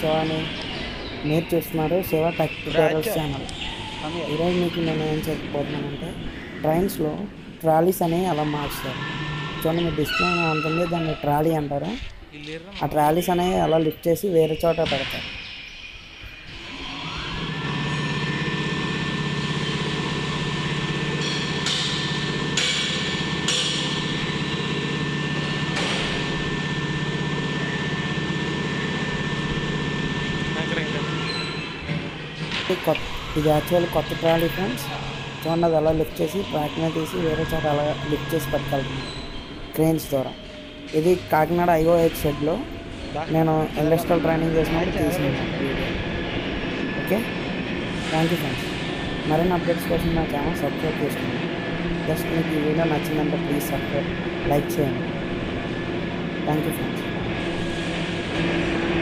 శివ అని మీరు చూస్తున్నారు శివ టెక్ ట్యూటోరియల్స్ ఛానల్ ఈరోజు మీకు నేను ఏం చెప్పబోతున్నానంటే ట్రైన్స్లో ట్రాలీస్ అనేవి అలా మార్చుతారు చూడండి మీ డిస్ప్లే ఉంటుంది దాన్ని ట్రాలీ అంటారు ఆ ట్రాలీస్ అనేవి అలా లిఫ్ట్ చేసి వేరే చోట పెడతారు ఇది కొత్త ఇది యాక్చువల్ కొత్త ట్రాలీ ఫ్రెండ్స్ చూడండి అది అలా లిఫ్ట్ చేసి ట్రాక్ మీద తీసి వేరే చోట అలా లిఫ్ట్ చేసి పట్టుకెళ్తుంది ట్రైన్స్ ద్వారా ఇది కాకినాడ ఐఓహెచ్ షెడ్లో నేను ఇండస్ట్రియల్ ట్రైనింగ్ చేసినప్పుడు తీసిన video okay thank you friends మరిన్ని అప్డేట్స్ కోసం నా ఛానల్ సబ్స్క్రైబ్ చేసుకోండి జస్ట్ మీకు ఈ వీడియో నచ్చిందంటే ప్లీజ్ సబ్స్క్రైబ్ లైక్ చేయండి థ్యాంక్ యూ ఫ్రెండ్స్